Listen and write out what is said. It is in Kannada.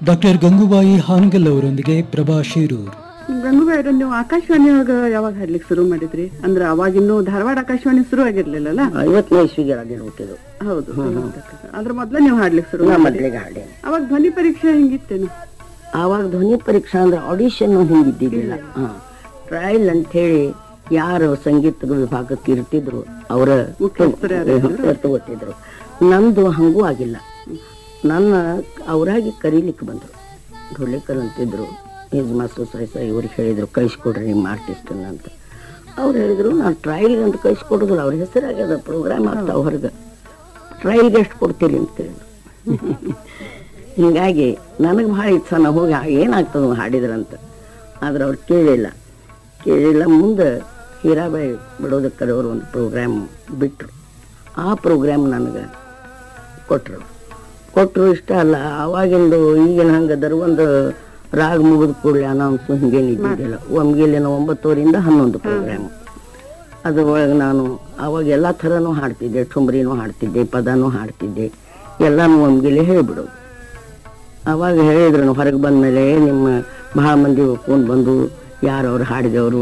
ಡಾಕ್ಟರ್ ಗಂಗೂಬಾಯಿ ಹಾನಗಲ್ ಅವರೊಂದಿಗೆ ಪ್ರಭಾ ಶಿರೂರ್ ಗಂಗೂಬಾಯ್ರ ನೀವು ಆಕಾಶವಾಣಿಯೊಳಗ ಯಾವಾಗ ಹಾಡ್ಲಿಕ್ಕೆ ಶುರು ಮಾಡಿದ್ರಿ ಅಂದ್ರ ಅವಾಗಿನ್ನೂ ಧಾರವಾಡ ಆಕಾಶವಾಣಿ ಶುರು ಆಗಿರ್ಲಿಲ್ಲಲ್ಲ ಐವತ್ತನೇ ಇಸ್ವಿಗೆ ರಾಜರು ಹುಟ್ಟಿದ್ರು ಹೌದು ಅದ್ರ ಮೊದ್ಲ ನೀವು ಹಾಡ್ಲಿಕ್ಕೆ ಶುರು ನಾ ಮಾಡಿದ್ರಿ ಮೊದಲಿಗೆ ಹಾಡೇನೆ ಅವಾಗ ಧ್ವನಿ ಪರೀಕ್ಷೆ ಹೆಂಗಿತ್ತೇನು ಆವಾಗ ಧ್ವನಿ ಪರೀಕ್ಷಾ ಅಂದ್ರೆ ಆಡಿಷನ್ ಹಿಂಗಿದ್ದಿದ್ದಿಲ್ಲ ಹಾ ಟ್ರಯಲ್ ಅಂತ ಹೇಳಿ ಯಾರು ಸಂಗೀತ ವಿಭಾಗಕ್ಕೆ ಇರ್ತಿದ್ರು ಅವರ ಮುಖ್ಯಸ್ಥರು ಯಾರು ತಗೋತಿದ್ರು ನಂದು ಹಂಗೂ ಆಗಿಲ್ಲ ನನ್ನ ಅವರಾಗಿ ಕರೀಲಿಕ್ಕೆ ಬಂದರು ಢೋಲಿಕರ್ ಅಂತಿದ್ರು ಯಜಮಾ ಸೊಸೈಸ ಇವ್ರಿಗೆ ಹೇಳಿದ್ರು ಕಳಿಸ್ಕೊಡ್ರಿ ನಿಮ್ಮ ಆರ್ಟಿಸ್ಟನ್ನ ಅಂತ ಅವ್ರು ಹೇಳಿದ್ರು ನಾನು ಟ್ರಯಲ್ಗೆ ಅಂತ ಕಳಿಸ್ಕೊಡೋದಿಲ್ಲ ಅವ್ರ ಹೆಸರಾಗ್ಯದ ಪ್ರೋಗ್ರಾಮ್ ಆಗ್ತಾವ ಹೊರಗೆ ಟ್ರಯಲ್ಗೆ ಎಷ್ಟು ಕೊಡ್ತೀರಿ ಅಂತ ಹೇಳಿದ್ರು ಹಿಂಗಾಗಿ ನನಗೆ ಭಾಳ ಇಚ್ಛೆ ನಾ ಹೋಗಿ ಏನಾಗ್ತದೆ ಹಾಡಿದ್ರಂತ ಆದ್ರೆ ಅವ್ರು ಕೇಳಿಲ್ಲ ಕೇಳಿಲ್ಲ ಮುಂದೆ ಹೀರಾಬಾಯಿ ಬಿಡೋದಕ್ಕೆ ಅವರು ಒಂದು ಪ್ರೋಗ್ರಾಮ್ ಬಿಟ್ಟರು ಆ ಪ್ರೋಗ್ರಾಮ್ ನನಗೆ ಕೊಟ್ಟರು ಕೊಟ್ಟರು ಇಷ್ಟ ಅಲ್ಲ ಅವಾಗಿಂದು ಈಗಿನ ಹಂಗೆ ಒಂದು ರಾಗ ಮುಗಿದ ಕೂಡಲೇ ಅನೌನ್ಸು ಹಿಂಗೇನು ಇದ್ದಿದ್ದಿಲ್ಲ ಒಮ್ಗೆಲಿನ ಒಂಬತ್ತುವರಿಂದ ಹನ್ನೊಂದು ಪ್ರೋಗ್ರಾಮ್ ಅದ್ರ ಒಳಗೆ ನಾನು ಅವಾಗ ಎಲ್ಲ ಥರನೂ ಹಾಡ್ತಿದ್ದೆ ಠುಮ್ರಿನೂ ಹಾಡ್ತಿದ್ದೆ ಪದನೂ ಹಾಡ್ತಿದ್ದೆ ಎಲ್ಲನೂ ಒಮ್ಗೆಲೆ ಹೇಳಿಬಿಡೋದು ಅವಾಗ ಹೇಳಿದ್ರು ಹೊರಗೆ ಬಂದಮೇಲೆ ನಿಮ್ಮ ಭಾಳ ಮಂದಿ ಒಪ್ಕೊಂಡು ಬಂದು ಯಾರು ಅವ್ರು ಹಾಡಿದವರು